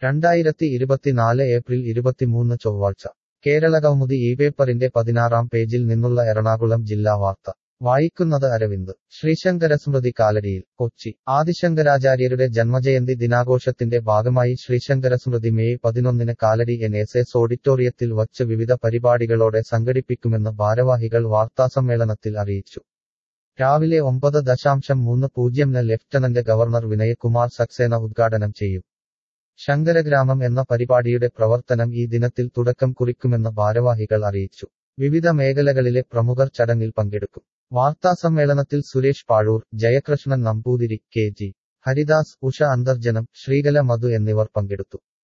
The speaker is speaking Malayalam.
രണ്ടായിരത്തി ഇരുപത്തിനാല് ഏപ്രിൽ ഇരുപത്തിമൂന്ന് ചൊവ്വാഴ്ച കേരള കൗമുദി ഈ പേപ്പറിന്റെ പതിനാറാം പേജിൽ നിന്നുള്ള എറണാകുളം ജില്ലാ വാർത്ത വായിക്കുന്നത് അരവിന്ദ് ശ്രീശങ്കരസ്മൃതി കാലടിയിൽ കൊച്ചി ആദിശങ്കരാചാര്യരുടെ ജന്മജയന്തി ദിനാഘോഷത്തിന്റെ ഭാഗമായി ശ്രീശങ്കരസ്മൃതി മെയ് പതിനൊന്നിന് കാലടി എൻ എസ് എസ് ഓഡിറ്റോറിയത്തിൽ വച്ച് വിവിധ പരിപാടികളോടെ സംഘടിപ്പിക്കുമെന്ന് ഭാരവാഹികൾ വാർത്താസമ്മേളനത്തിൽ അറിയിച്ചു രാവിലെ ഒമ്പത് ദശാംശം മൂന്ന് പൂജ്യംന് ലഫ്റ്റനന്റ് ഗവർണർ വിനയകുമാർ സക്സേന ഉദ്ഘാടനം ചെയ്യും ശങ്കരഗ്രാമം എന്ന പരിപാടിയുടെ പ്രവർത്തനം ഈ ദിനത്തിൽ തുടക്കം കുറിക്കുമെന്ന് ഭാരവാഹികൾ അറിയിച്ചു വിവിധ മേഖലകളിലെ പ്രമുഖർ ചടങ്ങിൽ പങ്കെടുക്കും വാർത്താസമ്മേളനത്തിൽ സുരേഷ് പാഴൂർ ജയകൃഷ്ണൻ നമ്പൂതിരി കെ ജി ഹരിദാസ് ഉഷ അന്തർജനം ശ്രീകല മധു എന്നിവർ പങ്കെടുത്തു